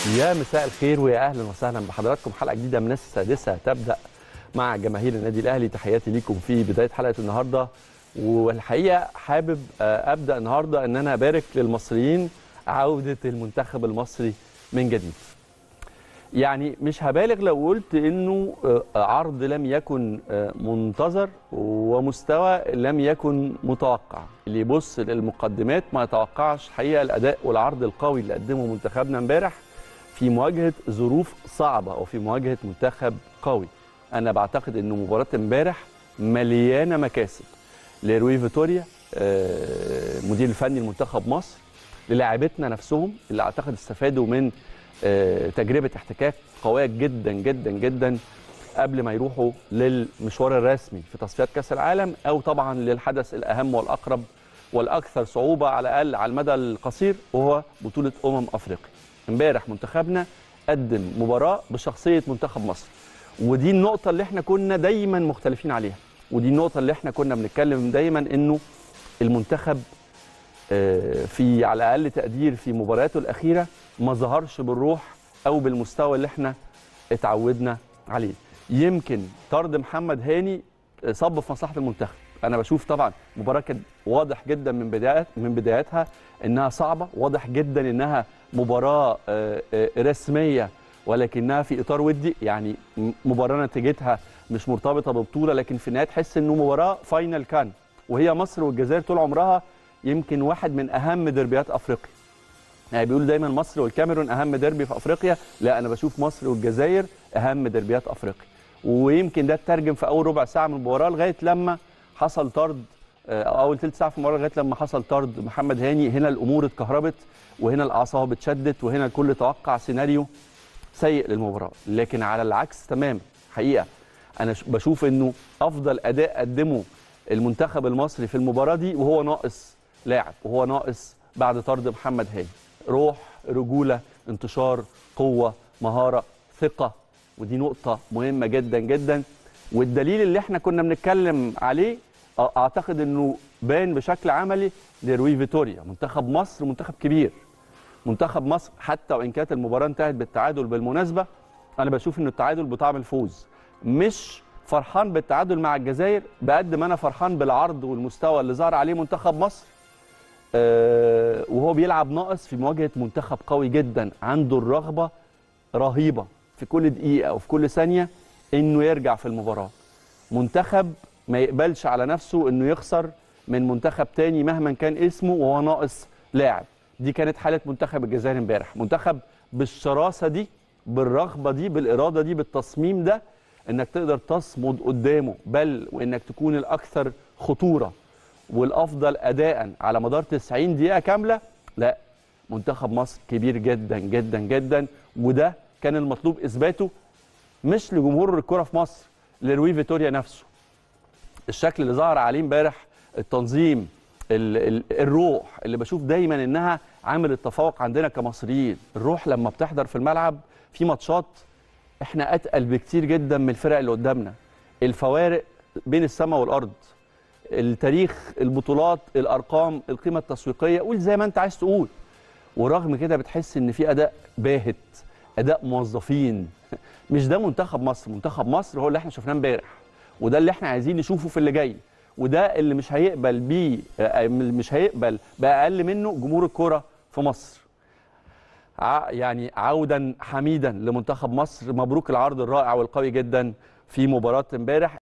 يا مساء الخير ويا اهلا وسهلا بحضراتكم حلقه جديده من السادسه تبدا مع جماهير النادي الاهلي تحياتي ليكم في بدايه حلقه النهارده والحقيقه حابب آه، ابدا النهارده ان انا ابارك للمصريين عوده المنتخب المصري من جديد. يعني مش هبالغ لو قلت انه آه، عرض لم يكن آه، منتظر ومستوى لم يكن متوقع اللي يبص للمقدمات ما يتوقعش الحقيقه الاداء والعرض القوي اللي قدمه منتخبنا امبارح في مواجهه ظروف صعبه او في مواجهه منتخب قوي انا بعتقد انه مباراه امبارح مليانه مكاسب لروي فيتوريا آه، مدير الفني لمنتخب مصر للاعبتنا نفسهم اللي اعتقد استفادوا من آه، تجربه احتكاك قويه جدا جدا جدا قبل ما يروحوا للمشوار الرسمي في تصفيات كاس العالم او طبعا للحدث الاهم والاقرب والاكثر صعوبه على الاقل على المدى القصير وهو بطوله امم افريقيا. امبارح منتخبنا قدم مباراه بشخصيه منتخب مصر ودي النقطه اللي احنا كنا دايما مختلفين عليها ودي النقطه اللي احنا كنا بنتكلم دايما انه المنتخب آه، في على اقل تقدير في مبارياته الاخيره ما ظهرش بالروح او بالمستوى اللي احنا اتعودنا عليه يمكن طرد محمد هاني صب في مصلحه المنتخب انا بشوف طبعا مباراه كانت واضح جدا من بدايات من بداياتها انها صعبه واضح جدا انها مباراه آه، آه، رسميه ولكنها في اطار ودي يعني م- مباراه نتيجتها مش مرتبطه ببطوله لكن في النهايه تحس انه مباراه فاينل كان وهي مصر والجزائر طول عمرها يمكن واحد من اهم دربيات افريقيا يعني بيقولوا دايما مصر والكاميرون اهم ديربي في افريقيا لا انا بشوف مصر والجزائر اهم ديربيات افريقيا ويمكن ده اترجم في اول ربع ساعه من المباراه لغايه لما حصل طرد آه، او اول ثلث ساعه في المباراه لغايه لما حصل طرد محمد هاني هنا الامور اتكهربت وهنا الاعصاب اتشدت وهنا الكل توقع سيناريو سيء للمباراه لكن على العكس تمام حقيقه انا ش- بشوف انه افضل اداء قدمه المنتخب المصري في المباراه دي وهو ناقص لاعب وهو ناقص بعد طرد محمد هاني روح رجوله انتشار قوه مهاره ثقه ودي نقطه مهمه جدا جدا والدليل اللي احنا كنا بنتكلم عليه أ- اعتقد انه بان بشكل عملي لروي فيتوريا منتخب مصر منتخب كبير منتخب مصر حتى وان كانت المباراه انتهت بالتعادل بالمناسبه انا بشوف ان التعادل بطعم الفوز مش فرحان بالتعادل مع الجزائر بقد ما انا فرحان بالعرض والمستوى اللي ظهر عليه منتخب مصر آه، وهو بيلعب ناقص في مواجهه منتخب قوي جدا عنده الرغبه رهيبه في كل دقيقه وفي كل ثانيه انه يرجع في المباراه منتخب ما يقبلش على نفسه انه يخسر من منتخب تاني مهما كان اسمه وهو ناقص لاعب دي كانت حاله منتخب الجزائر امبارح منتخب بالشراسه دي بالرغبه دي بالاراده دي بالتصميم ده انك تقدر تصمد قدامه بل وانك تكون الاكثر خطوره والافضل اداء على مدار 90 دقيقه كامله لا منتخب مصر كبير جدا جدا جدا وده كان المطلوب اثباته مش لجمهور الكره في مصر لروي فيتوريا نفسه الشكل اللي ظهر عليه امبارح التنظيم ال ال الروح اللي بشوف دايما انها عامل التفوق عندنا كمصريين الروح لما بتحضر في الملعب في ماتشات احنا اتقل بكتير جدا من الفرق اللي قدامنا الفوارق بين السماء والارض التاريخ البطولات الارقام القيمه التسويقيه قول زي ما انت عايز تقول ورغم كده بتحس ان في اداء باهت اداء موظفين مش ده منتخب مصر منتخب مصر هو اللي احنا شفناه امبارح وده اللي احنا عايزين نشوفه في اللي جاي وده اللي مش هيقبل بيه آه، مش هيقبل باقل منه جمهور الكوره في مصر ع- يعني عودا حميدا لمنتخب مصر مبروك العرض الرائع والقوي جدا في مباراه امبارح